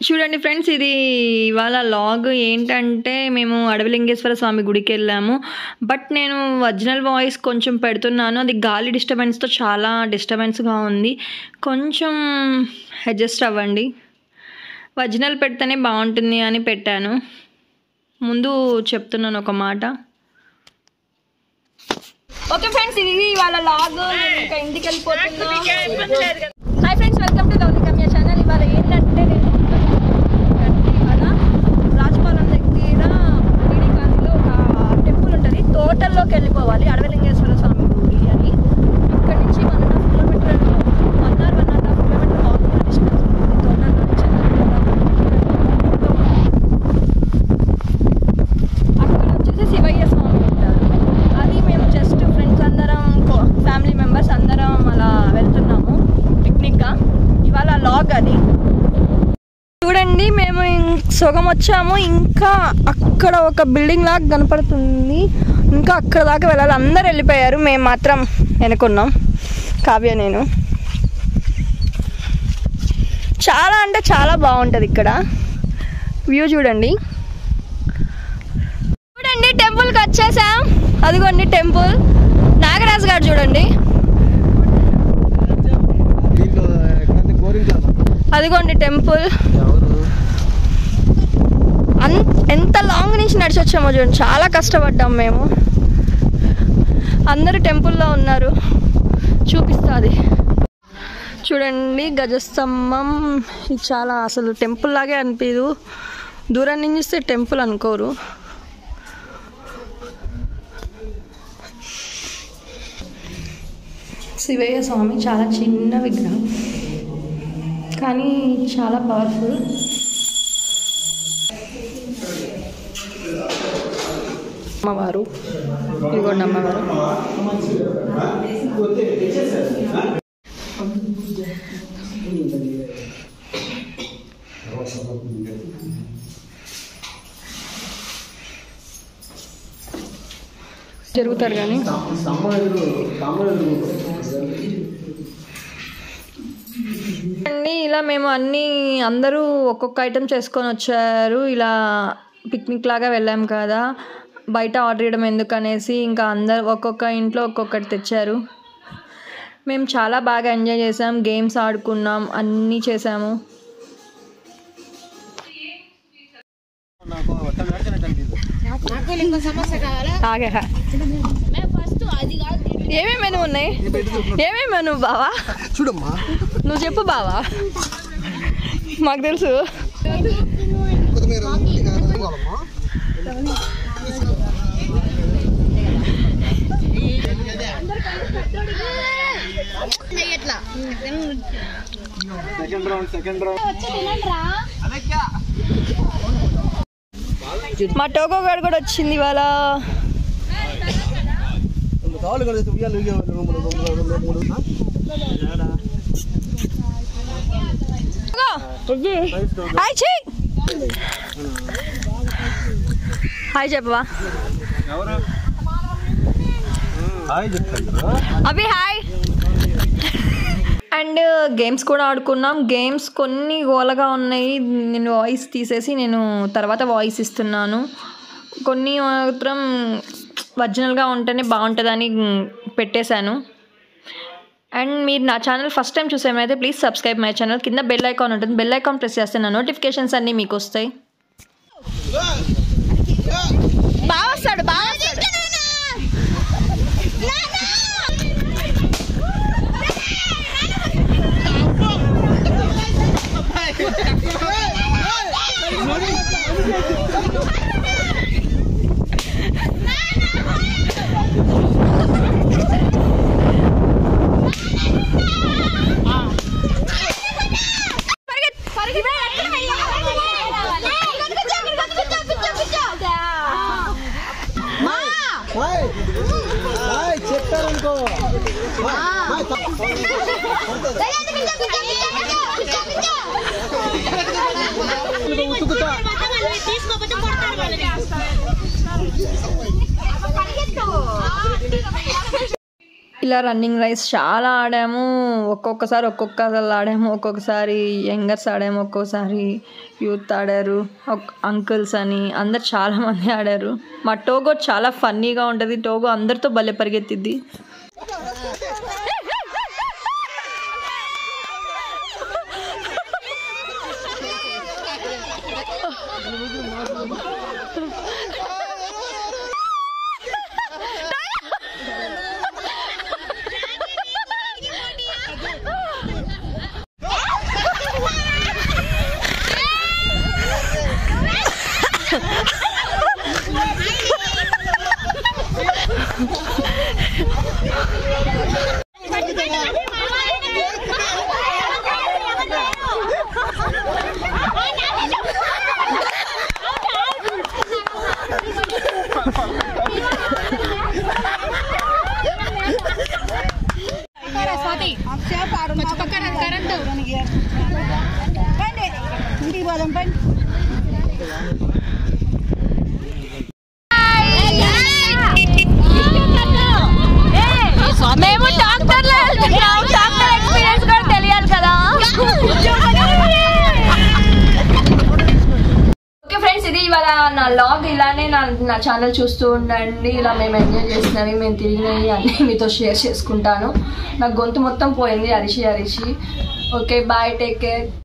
చూడండి ఫ్రెండ్స్ ఇది ఇవాళ లాగ్ ఏంటంటే మేము అడవిలింగేశ్వర స్వామి గుడికి వెళ్ళాము బట్ నేను ఒరిజినల్ వాయిస్ కొంచెం పెడుతున్నాను అది గాలి డిస్టర్బెన్స్తో చాలా డిస్టర్బెన్స్గా ఉంది కొంచెం అడ్జస్ట్ అవ్వండి ఒరిజినల్ పెడితేనే బాగుంటుంది అని పెట్టాను ముందు చెప్తున్నాను ఒక మాట ఓకే ఫ్రెండ్స్ ఇది ఇవాళ లాగ్ నేను ఇంకా ఇంటికి వెళ్ళిపోతున్నా hi friends welcome to lovely Kamya channel ఇవాళ ఏంటంటే నేను ఇవాళ రాజపాలెం దగ్గర టీడీ కాలనీలో ఒక టెంపుల్ ఉంటుంది తోటల్లోకి వెళ్ళిపోవాలి అడవిలింగేశ్వర స్వామి గుడి అని ఇక్కడ నుంచి one and half kilometre one or one and half kilometre walking distance ఉంటుంది తోటల్లో నుంచి అక్కడ వచ్చేసి శివయ్య స్వామి ఉంటారు అది మేము జస్ట్ ఫ్రెండ్స్ అందరం ఫ్యామిలీ మెంబర్స్ అందరం అలా వెళ్తున్నాము పిక్నిక్గా ఇవాళ లాగ్ అది చూడండి మేము ఇం- సగం వచ్చాము ఇంకా అక్కడ ఒక బిల్డింగ్ లాగా కనపడుతుంది ఇంకా అక్కడ దాకా వెళ్ళాలి అందరు వెళ్ళిపోయారు మేము మాత్రం వెనుకున్నాం కావ్య నేను చాలా అంటే చాలా బాగుంటుంది ఇక్కడ వ్యూ చూడండి చూడండి టెంపుల్కి వచ్చేసాం అదిగోండి టెంపుల్ నాగరాజు గారు చూడండి దీంట్లో ఎక్కడంటే గోరింటారు అదిగోండి టెంపుల్ ఎవరు అన్ ఎంత లాంగ్ నుంచి నడిచి వచ్చామో చూడండి చాలా కష్టపడ్డాం మేము అందరూ టెంపుల్లో ఉన్నారు చూపిస్తుంది చూడండి గజస్తంభం ఇది చాలా అసలు టెంపుల్ లాగే అనిపించదు దూరం నుంచి చూస్తే టెంపుల్ అనుకోరు శివయ్య స్వామి చాలా చిన్న విగ్రహం కానీ చాలా పవర్ఫుల్ అమ్మవారు ఇదిగోండి అమ్మవారు జరుగుతారు కానీ అండి ఇలా మేము అన్నీ అందరూ ఒక్కొక్క ఐటెం చేసుకొని వచ్చారు ఇలా పిక్నిక్ లాగా వెళ్ళాం కదా బయట ఆర్డర్ చేయడం ఎందుకనేసి ఇంకా అందరు ఒక్కొక్క ఇంట్లో ఒక్కొక్కటి తెచ్చారు మేము చాలా బాగా ఎంజాయ్ చేసాం గేమ్స్ ఆడుకున్నాం అన్నీ చేసాము నాకు మొత్తం నడిచినట్టు అనిపిస్తుంది ఆగే ఏమేమి మెను ఉన్నాయి ఏమేమి మెను బావా చూడమ్మా నువ్వు చెప్పు బావా మాకు తెలుసు కొత్తిమీర కావాలమ్మా సెకండ్ రౌండ్ సెకండ్ రౌండ్ మా టోకో గారు కూడా వచ్చింది ఇవాళ కావాలి కదా ఉయ్యాలు ఉయ్యాలు రూములు రూములు రూములు మూడు హాయ్ చెయ్ హాయ్ చెప్పవా ఎవరు హాయ్ చెప్తాను అవి హాయ్ అండ్ గేమ్స్ కూడా ఆడుకున్నాం గేమ్స్ కొన్ని గోలగా ఉన్నాయి నేను వాయిస్ తీసేసి నేను తర్వాత వాయిస్ ఇస్తున్నాను కొన్ని మాత్రం ఒరిజినల్గా ఉంటేనే బాగుంటుందని పెట్టేశాను అండ్ మీరు నా ఛానల్ ఫస్ట్ టైం చూసేమైతే ప్లీజ్ సబ్స్క్రైబ్ మై ఛానల్ కింద బెల్ ఐకాన్ ఉంటుంది బెల్ ఐకాన్ ప్రెస్ చేస్తే నా నోటిఫికేషన్స్ అన్నీ మీకు వస్తాయి బాగా వస్తాడు బాగా వస్తాడు హాయ్ హాయ్ చెప్పారనుకో హాయ్ ఉతుకుతా తీసుకోకపోతే కొడతారు వాళ్ళని ఇలా రన్నింగ్ రైస్ చాలా ఆడాము ఒక్కొక్కసారి ఒక్కొక్క ఆడాము ఒక్కొక్కసారి యంగర్స్ ఆడాము ఒక్కొక్కసారి యూత్ ఆడారు అంకుల్స్ అని అందరు చాలామంది ఆడారు మా టోగో చాలా ఫన్నీగా ఉంటుంది టోగో అందరితో భలే పరిగెత్తిద్ది ఇంటికి పోదాం పండి మేము డాక్టర్లో వెళ్తున్నాం డాక్టర్ ఎక్స్పీరియన్స్ కూడా తెలియాలి కదా ఓకే ఫ్రెండ్స్ ఇది ఇవాళ నా లాగ్ ఇలానే నా నా ఛానల్ చూస్తూ ఉండండి ఇలా మేము ఎంజాయ్ చేసినవి మేము తిరిగినవి అన్నీ మీతో షేర్ చేసుకుంటాను నా గొంతు మొత్తం పోయింది అరిచి అరిచి ఓకే బాయ్ టేక్ కేర్